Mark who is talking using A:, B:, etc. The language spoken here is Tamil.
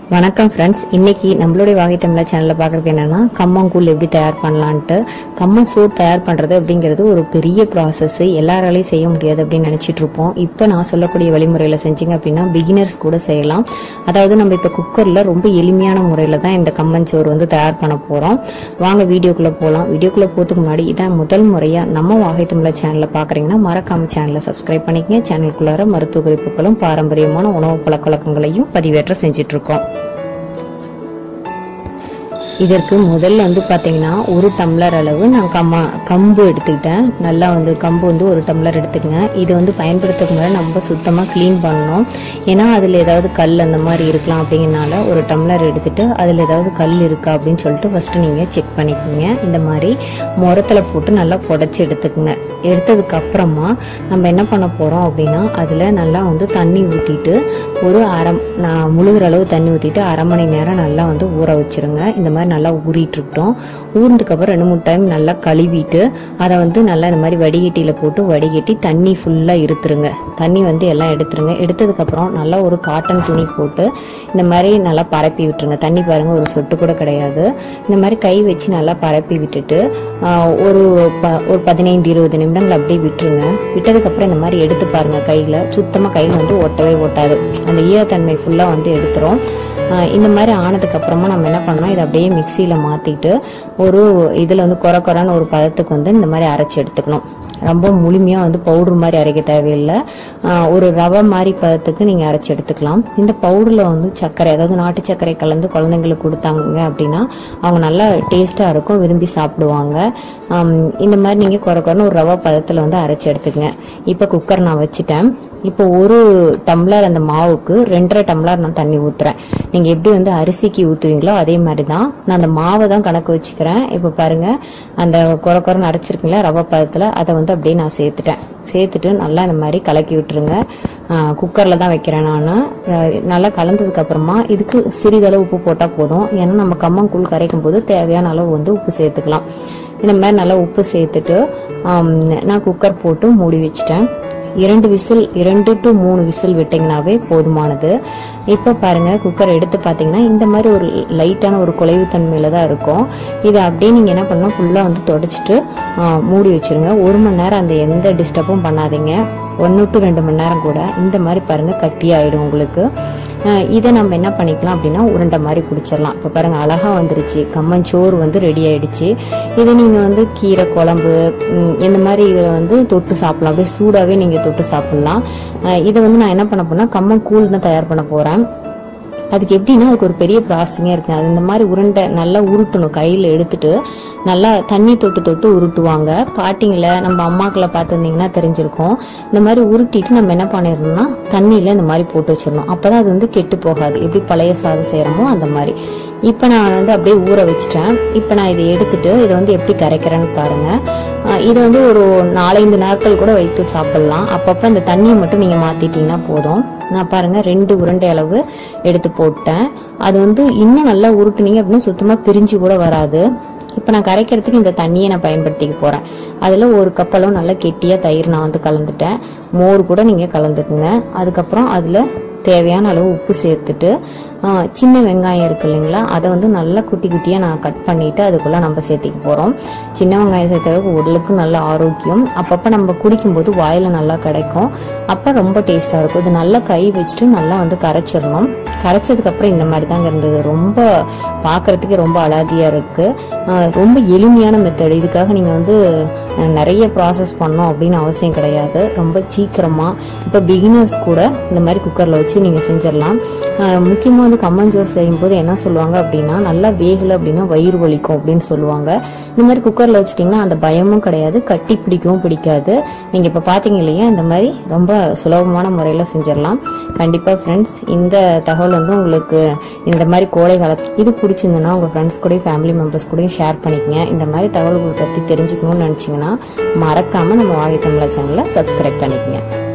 A: வணக்கம் ஃப்ரெண்ட்ஸ் இன்னைக்கு நம்மளுடைய வாகை தமிழா சேனலில் பார்க்குறது என்னன்னா கம்மங்கூழ் எப்படி தயார் பண்ணலான்ட்டு கம்ம சோறு தயார் பண்ணுறது அப்படிங்கிறது ஒரு பெரிய ப்ராசஸ் எல்லாராலையும் செய்ய முடியாது அப்படின்னு நினச்சிட்டு இருப்போம் இப்போ நான் சொல்லக்கூடிய வழிமுறையில் செஞ்சீங்க அப்படின்னா பிகினர்ஸ் கூட செய்யலாம் அதாவது நம்ம இப்போ குக்கரில் ரொம்ப எளிமையான முறையில் தான் இந்த கம்மஞ்சோறு வந்து தயார் பண்ண போகிறோம் வாங்க வீடியோக்குள்ளே போகலாம் வீடியோக்குள்ளே போகிறதுக்கு முன்னாடி இதான் முதல் முறையாக நம்ம வாகை தமிழா சேனலில் பார்க்குறீங்கன்னா மறக்காம சேனலை சப்ஸ்கிரைப் பண்ணிக்கங்க சேனலுக்குள்ளார மருத்துவ குறிப்புகளும் பாரம்பரியமான உணவு பழக்க வழக்கங்களையும் பதிவேற்ற செஞ்சுட்டு இருக்கோம் இதற்கு முதல்ல வந்து பார்த்தீங்கன்னா ஒரு டம்ளர் அளவு நான் கம்ம கம்பு எடுத்துக்கிட்டேன் நல்லா வந்து கம்பு வந்து ஒரு டம்ளர் எடுத்துக்கங்க இது வந்து பயன்படுத்துறதுக்கு முன்னாடி நம்ம சுத்தமாக க்ளீன் பண்ணணும் ஏன்னா அதில் ஏதாவது கல் அந்த மாதிரி இருக்கலாம் அப்படிங்கிறனால ஒரு டம்ளர் எடுத்துட்டு அதில் ஏதாவது கல் இருக்கா அப்படின்னு சொல்லிட்டு ஃபஸ்ட்டு நீங்கள் செக் பண்ணிக்கோங்க இந்த மாதிரி முரத்தில் போட்டு நல்லா புடச்சி எடுத்துக்கோங்க எடுத்ததுக்கு அப்புறமா நம்ம என்ன பண்ண போகிறோம் அப்படின்னா அதில் நல்லா வந்து தண்ணி ஊற்றிட்டு ஒரு அரை நான் முழுகிற அளவு தண்ணி ஊற்றிட்டு அரை மணி நேரம் நல்லா வந்து ஊற வச்சிருங்க இந்த மாதிரி நல்லா ஊறிட்டு இருக்கட்டும் ஊறினதுக்கப்புறம் ரெண்டு மூணு டைம் நல்லா கழுவிட்டு அதை வந்து நல்லா இந்த மாதிரி வடிகட்டியில் போட்டு வடிகட்டி தண்ணி ஃபுல்லாக இருத்துருங்க தண்ணி வந்து எல்லாம் எடுத்துருங்க எடுத்ததுக்கப்புறம் நல்லா ஒரு காட்டன் துணி போட்டு இந்த மாதிரி நல்லா பரப்பி விட்டுருங்க தண்ணி பாருங்கள் ஒரு சொட்டு கூட கிடையாது இந்த மாதிரி கை வச்சு நல்லா பரப்பி விட்டுட்டு ஆஹ், ஒரு ப ஒரு பதினைந்து இருபது நிமிடங்கள் அப்படியே விட்டுருங்க விட்டதுக்கப்புறம் இந்த மாதிரி எடுத்து பாருங்க கையில் சுத்தமாக கையில் வந்து ஒட்டவே ஒட்டாது அந்த ஈரத்தன்மை ஃபுல்லாக வந்து எடுத்துரும் ஆஹ் இந்த மாதிரி ஆனதுக்கு அப்புறமா நம்ம என்ன பண்ணோம் இதை அப்படியே மிக்சியில் மாற்றிட்டு ஒரு இதில் வந்து குறை குறைன்னு ஒரு பதத்துக்கு வந்து இந்த மாதிரி அரைச்சி எடுத்துக்கணும் ரொம்ப முழுமையாக வந்து பவுடர் மாதிரி அரைக்க தேவையில்லை ஆஹ் ஒரு ரவை மாதிரி பதத்துக்கு நீங்கள் அரைச்சி எடுத்துக்கலாம் இந்த பவுடரில் வந்து சர்க்கரை அதாவது நாட்டு சர்க்கரை கலந்து குழந்தைங்களுக்கு கொடுத்தாங்க அப்படின்னா அவங்க நல்லா டேஸ்ட்டாக இருக்கும் விரும்பி சாப்பிடுவாங்க ஆம், இந்த மாதிரி நீங்கள் குறை குறைன்னு ஒரு ரவை பதத்தில் வந்து அரைச்சி எடுத்துக்கங்க இப்போ குக்கர் நான் வச்சுட்டேன் இப்போ ஒரு டம்ளர் அந்த மாவுக்கு ரெண்டரை டம்ளர் நான் தண்ணி ஊற்றுறேன் நீங்கள் எப்படி வந்து அரிசிக்கு ஊற்றுவீங்களோ அதே மாதிரி தான் நான் அந்த மாவை தான் கணக்கு வச்சுக்கிறேன் இப்போ பாருங்கள் அந்த குறை குறைன்னு அரைச்சிருக்கீங்களா ரவை பதத்தில் அதை வந்து அப்படியே நான் சேர்த்துட்டேன் சேர்த்துட்டு நல்லா இந்த மாதிரி கலக்கி விட்டுருங்க குக்கரில் தான் வைக்கிறேன் நான் நல்லா கலந்ததுக்கு அப்புறமா இதுக்கு சிறிதளவு உப்பு போட்டால் போதும் ஏன்னா நம்ம கம்மங்கூழ் கரைக்கும் போது தேவையான அளவு வந்து உப்பு சேர்த்துக்கலாம் இந்த மாதிரி நல்லா உப்பு சேர்த்துட்டு ஆம், நான் குக்கர் போட்டு மூடி வச்சிட்டேன் இரண்டு விசில் இரண்டு டு மூணு விசில் விட்டிங்கனாவே போதுமானது இப்போ பாருங்க குக்கர் எடுத்து பார்த்தீங்கன்னா இந்த மாதிரி ஒரு லைட்டான ஒரு குலைவு தன்மையில தான் இருக்கும் இதை அப்படியே நீங்கள் என்ன பண்ணணும் ஃபுல்லாக வந்து தொடச்சிட்டு ஆ, மூடி வச்சிருங்க ஒரு மணி நேரம் அந்த எந்த டிஸ்டர்பும் பண்ணாதீங்க ஒன்று டு ரெண்டு மணி நேரம் கூட இந்த மாதிரி பாருங்க கட்டியாயிடும் உங்களுக்கு அஹ் இதை நம்ம என்ன பண்ணிக்கலாம் அப்படின்னா உருண்டை மாதிரி பிடிச்சிடலாம் இப்போ பாருங்க அழகா வந்துருச்சு கம்மஞ்சோறு வந்து ரெடி ஆயிடுச்சு இதை நீங்க வந்து கீரை குழம்பு ம், இந்த மாதிரி இதில் வந்து தொட்டு சாப்பிடலாம் அப்படியே சூடாவே நீங்க தொட்டு சாப்பிடலாம் அஹ் இதை வந்து நான் என்ன பண்ண போறேன்னா கம்மன் கூழ் தான் தயார் பண்ண போறேன் அதுக்கு எப்படின்னா அதுக்கு ஒரு பெரிய ப்ராசஸிங்கே இருக்குது அது இந்த மாதிரி உருண்டை நல்லா உருட்டணும் கையில் எடுத்துட்டு நல்லா தண்ணி தொட்டு தொட்டு உருட்டுவாங்க பாட்டிங்களை நம்ம அம்மாக்களை பார்த்துருந்தீங்கன்னா தெரிஞ்சிருக்கும் இந்த மாதிரி உருட்டிட்டு நம்ம என்ன பண்ணிடணும்னா தண்ணியில் இந்த மாதிரி போட்டு வச்சிடணும் அப்போ தான் அது வந்து கெட்டு போகாது எப்படி பழைய சாதம் செய்கிறோமோ அந்த மாதிரி இப்போ நான் வந்து அப்படியே ஊற வச்சிட்டேன் இப்போ நான் இதை எடுத்துட்டு இதை வந்து எப்படி கரைக்கிறேன்னு பாருங்கள் இதை வந்து ஒரு நாலஞ்சு நாட்கள் கூட வைத்து சாப்பிடலாம் அப்பப்போ இந்த தண்ணியை மட்டும் நீங்கள் மாற்றிட்டீங்கன்னா போதும் நான் பாருங்க ரெண்டு உருண்டை அளவு எடுத்து போட்டேன் அது வந்து இன்னும் நல்லா உருட்டுனீங்க அப்படின்னா சுத்தமாக பிரிஞ்சு கூட வராது இப்போ நான் கரைக்கிறதுக்கு இந்த தண்ணியை நான் பயன்படுத்திக்க போகிறேன் அதில் ஒரு கப் அளவு நல்லா கெட்டியாக தயிர் நான் வந்து கலந்துட்டேன் மோர் கூட நீங்கள் கலந்துக்குங்க அதுக்கப்புறம் அதில் தேவையான அளவு உப்பு சேர்த்துட்டு ஆ, சின்ன வெங்காயம் இருக்கு இல்லைங்களா அதை வந்து நல்லா குட்டி குட்டியாக நான் கட் பண்ணிவிட்டு அதுக்குள்ளே நம்ம சேர்த்திக்க போகிறோம் சின்ன வெங்காயம் சேர்த்ததுக்கு உடலுக்கு நல்ல ஆரோக்கியம் அப்பப்போ நம்ம குடிக்கும்போது வாயில் நல்லா கிடைக்கும் அப்போ ரொம்ப டேஸ்ட்டாக இருக்கும் இது நல்லா கை வச்சுட்டு நல்லா வந்து கரைச்சிடணும் கரைச்சதுக்கப்புறம் இந்த மாதிரி தாங்க இருந்தது ரொம்ப பார்க்குறதுக்கு ரொம்ப அலாதியாக இருக்குது ரொம்ப எளிமையான மெத்தட் இதுக்காக நீங்கள் வந்து அஹ், நிறைய ப்ராசஸ் பண்ணோம் அப்படின்னு அவசியம் கிடையாது ரொம்ப சீக்கிரமாக இப்போ பிகினர்ஸ் கூட இந்த மாதிரி குக்கரில் வச்சு நீங்கள் செஞ்சிடலாம் முக்கியமாக வந்து கம்மஞ்சோறு செய்யும்போது என்ன சொல்லுவாங்க அப்படின்னா நல்லா வேகலை அப்படின்னா வயிறு வலிக்கும் அப்படின்னு சொல்லுவாங்க இந்த மாதிரி குக்கரில் வச்சிட்டிங்கன்னா அந்த பயமும் கிடையாது கட்டி பிடிக்கவும் பிடிக்காது நீங்கள் இப்போ பார்த்தீங்க இல்லையா இந்த மாதிரி ரொம்ப சுலபமான முறையில் செஞ்சிடலாம் கண்டிப்பாக ஃப்ரெண்ட்ஸ் இந்த தகவல் வந்து உங்களுக்கு இந்த மாதிரி கோடை காலத்து இது பிடிச்சிருந்ததுன்னா உங்கள் ஃப்ரெண்ட்ஸ் கூடயும் ஃபேமிலி மெம்பர்ஸ் கூடயும் ஷேர் பண்ணிக்கங்க இந்த மாதிரி தகவல்களை பற்றி தெரிஞ்சுக்கணும்னு நினச்சிங்கன்னா மறக்காமல் நம்ம வாகை தமிழா சேனலை சப்ஸ்கிரைப் பண்ணிக்கங்க